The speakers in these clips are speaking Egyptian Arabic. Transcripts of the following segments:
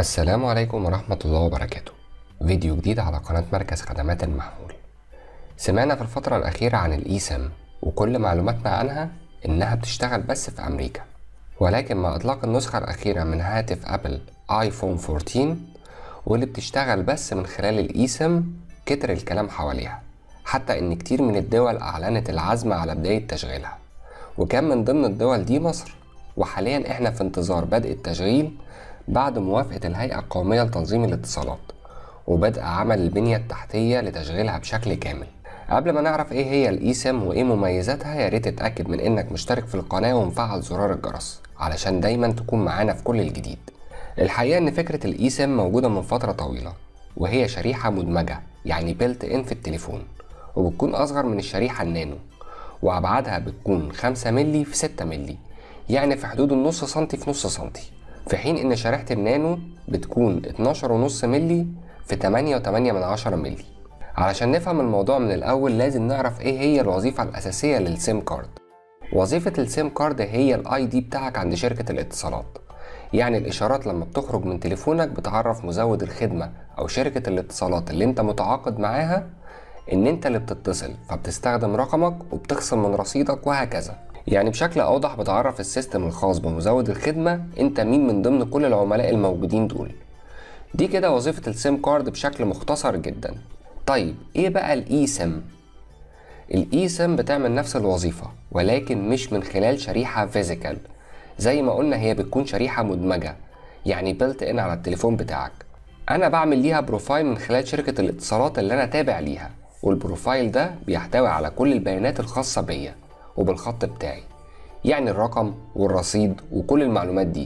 السلام عليكم ورحمة الله وبركاته فيديو جديد على قناة مركز خدمات المحمول سمعنا في الفترة الأخيرة عن الإيسم وكل معلوماتنا عنها إنها بتشتغل بس في أمريكا ولكن مع إطلاق النسخة الأخيرة من هاتف أبل آيفون 14 واللي بتشتغل بس من خلال الإيسم كتر الكلام حواليها حتى إن كتير من الدول أعلنت العزم على بداية تشغيلها وكان من ضمن الدول دي مصر وحاليا احنا في انتظار بدء التشغيل بعد موافقة الهيئة القومية لتنظيم الاتصالات وبدء عمل البنية التحتية لتشغيلها بشكل كامل قبل ما نعرف ايه هي الايسم وايه مميزاتها يا ريت تتأكد من انك مشترك في القناة ومفعل زرار الجرس علشان دايما تكون معانا في كل الجديد الحقيقة ان فكرة الايسم موجودة من فترة طويلة وهي شريحة مدمجة يعني بيلت ان في التليفون وبتكون اصغر من الشريحة النانو وابعادها بتكون 5 مللي في 6 مللي يعني في حدود النص سنتي في نص سنتي في حين ان شريحة النانو بتكون 12.5 مللي في 8.8 من عشرة مللي علشان نفهم الموضوع من الاول لازم نعرف ايه هي الوظيفة الاساسية للسيم كارد وظيفة السيم كارد هي الاي دي بتاعك عند شركة الاتصالات يعني الاشارات لما بتخرج من تليفونك بتعرف مزود الخدمة او شركة الاتصالات اللي انت متعاقد معاها ان انت اللي بتتصل فبتستخدم رقمك وبتخصم من رصيدك وهكذا يعني بشكل اوضح بتعرف السيستم الخاص بمزود الخدمة انت مين من ضمن كل العملاء الموجودين دول دي كده وظيفة السيم كارد بشكل مختصر جدا طيب ايه بقى الاي سم الاي سم بتعمل نفس الوظيفة ولكن مش من خلال شريحة فيزيكال زي ما قلنا هي بتكون شريحة مدمجة يعني بلت ان على التليفون بتاعك انا بعمل ليها بروفايل من خلال شركة الاتصالات اللي انا تابع ليها والبروفايل ده بيحتوي على كل البيانات الخاصة بيا وبالخط بتاعي يعني الرقم والرصيد وكل المعلومات دي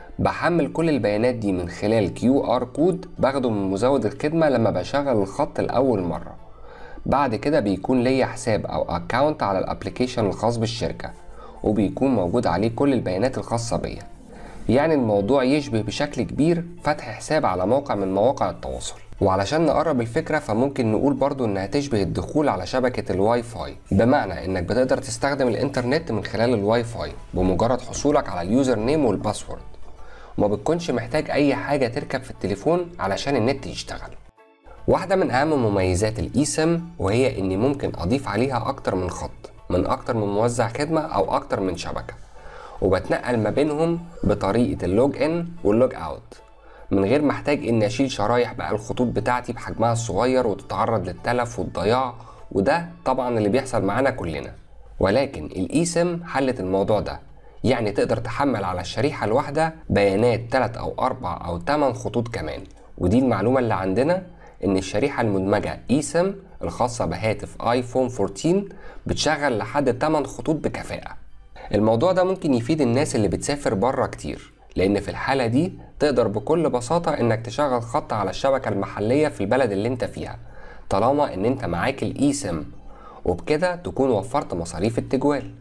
بحمل كل البيانات دي من خلال كيو ار كود باخده من مزود الخدمة لما بشغل الخط لأول مرة بعد كده بيكون ليا حساب أو أكاونت على الأبليكيشن الخاص بالشركة وبيكون موجود عليه كل البيانات الخاصة بيا يعني الموضوع يشبه بشكل كبير فتح حساب على موقع من مواقع التواصل وعلشان نقرب الفكرة فممكن نقول برضو انها تشبه الدخول على شبكة الواي فاي بمعنى انك بتقدر تستخدم الانترنت من خلال الواي فاي بمجرد حصولك على اليوزر نيم والباسورد وما بتكونش محتاج اي حاجة تركب في التليفون علشان النت يشتغل واحدة من اهم مميزات الايسم وهي اني ممكن اضيف عليها اكتر من خط من اكتر من موزع خدمة او اكتر من شبكة وبتنقل ما بينهم بطريقة اللوج ان واللوج اوت من غير ما احتاج اني اشيل شرايح بقى الخطوط بتاعتي بحجمها الصغير وتتعرض للتلف والضياع وده طبعا اللي بيحصل معانا كلنا ولكن الايسم حلت الموضوع ده يعني تقدر تحمل على الشريحة الواحدة بيانات 3 أو 4 أو 8 خطوط كمان ودي المعلومة اللي عندنا إن الشريحة المدمجة ايسم الخاصة بهاتف ايفون 14 بتشغل لحد 8 خطوط بكفاءة الموضوع ده ممكن يفيد الناس اللي بتسافر بره كتير لأن في الحالة دي تقدر بكل بساطة إنك تشغل خط على الشبكة المحلية في البلد اللي أنت فيها طالما إن أنت معاك الإيسم وبكده تكون وفرت مصاريف التجوال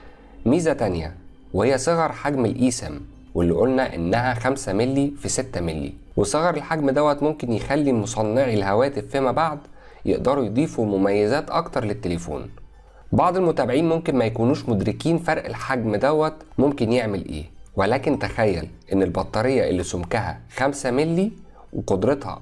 ميزة تانية وهي صغر حجم الإيسم واللي قلنا إنها 5 ملي في 6 ملي وصغر الحجم دوت ممكن يخلي مصنعي الهواتف فيما بعد يقدروا يضيفوا مميزات أكتر للتليفون بعض المتابعين ممكن ما يكونوش مدركين فرق الحجم دوت ممكن يعمل ايه ولكن تخيل ان البطارية اللي سمكها 5 ملي وقدرتها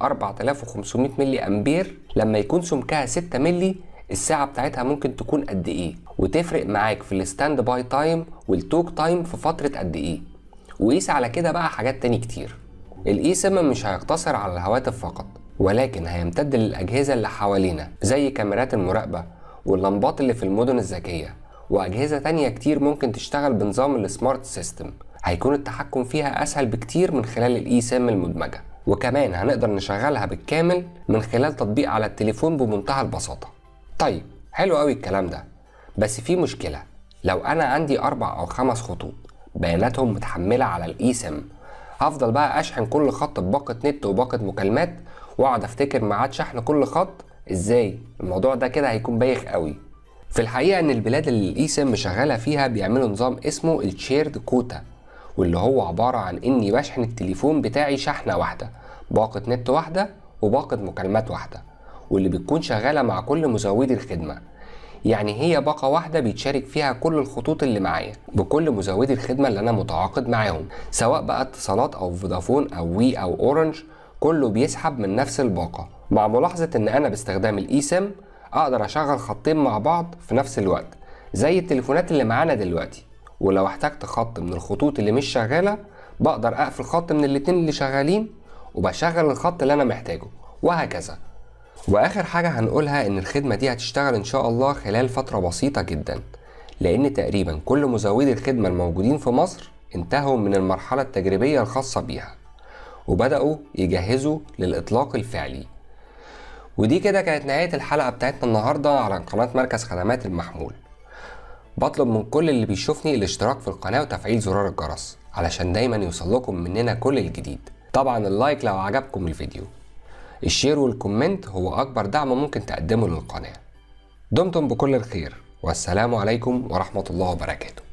4500 ملي امبير لما يكون سمكها 6 ملي الساعة بتاعتها ممكن تكون قد ايه وتفرق معاك في الستاند باي تايم والتوك تايم في فترة قد ايه وقيس على كده بقى حاجات تاني كتير الاي سم مش هيقتصر على الهواتف فقط ولكن هيمتد للأجهزة اللي حوالينا زي كاميرات المراقبة واللمبات اللي في المدن الذكية وأجهزة تانية كتير ممكن تشتغل بنظام السمارت سيستم هيكون التحكم فيها أسهل بكتير من خلال الإي سم المدمجة وكمان هنقدر نشغلها بالكامل من خلال تطبيق على التليفون بمنتهى البساطة طيب حلو قوي الكلام ده بس في مشكلة لو أنا عندي أربع أو خمس خطوط بياناتهم متحملة على الإي سم هفضل بقى أشحن كل خط بباقة نت وباقة مكالمات وأقعد أفتكر ميعاد شحن كل خط ازاي الموضوع ده كده هيكون بايخ قوي في الحقيقه ان البلاد اللي الايسم شغاله فيها بيعملوا نظام اسمه الشيرد كوتا واللي هو عباره عن اني بشحن التليفون بتاعي شحنه واحده باقه نت واحده وباقه مكالمات واحده واللي بتكون شغاله مع كل مزودي الخدمه يعني هي باقة واحدة بيتشارك فيها كل الخطوط اللي معايا بكل مزودي الخدمة اللي أنا متعاقد معاهم سواء بقى اتصالات أو فودافون أو وي أو أورنج كله بيسحب من نفس الباقة مع ملاحظة إن أنا باستخدام الإي سيم أقدر أشغل خطين مع بعض في نفس الوقت زي التليفونات اللي معانا دلوقتي ولو احتجت خط من الخطوط اللي مش شغالة بقدر أقفل خط من الاتنين اللي شغالين وبشغل الخط اللي أنا محتاجه وهكذا واخر حاجة هنقولها ان الخدمة دي هتشتغل ان شاء الله خلال فترة بسيطة جدا لان تقريبا كل مزودي الخدمة الموجودين في مصر انتهوا من المرحلة التجريبية الخاصة بيها وبدأوا يجهزوا للإطلاق الفعلي ودي كده كانت نهاية الحلقة بتاعتنا النهاردة على قناة مركز خدمات المحمول بطلب من كل اللي بيشوفني الاشتراك في القناة وتفعيل زرار الجرس علشان دايما يوصلكم مننا كل الجديد طبعا اللايك لو عجبكم الفيديو الشير والكومنت هو أكبر دعم ممكن تقدمه للقناة دمتم بكل الخير والسلام عليكم ورحمة الله وبركاته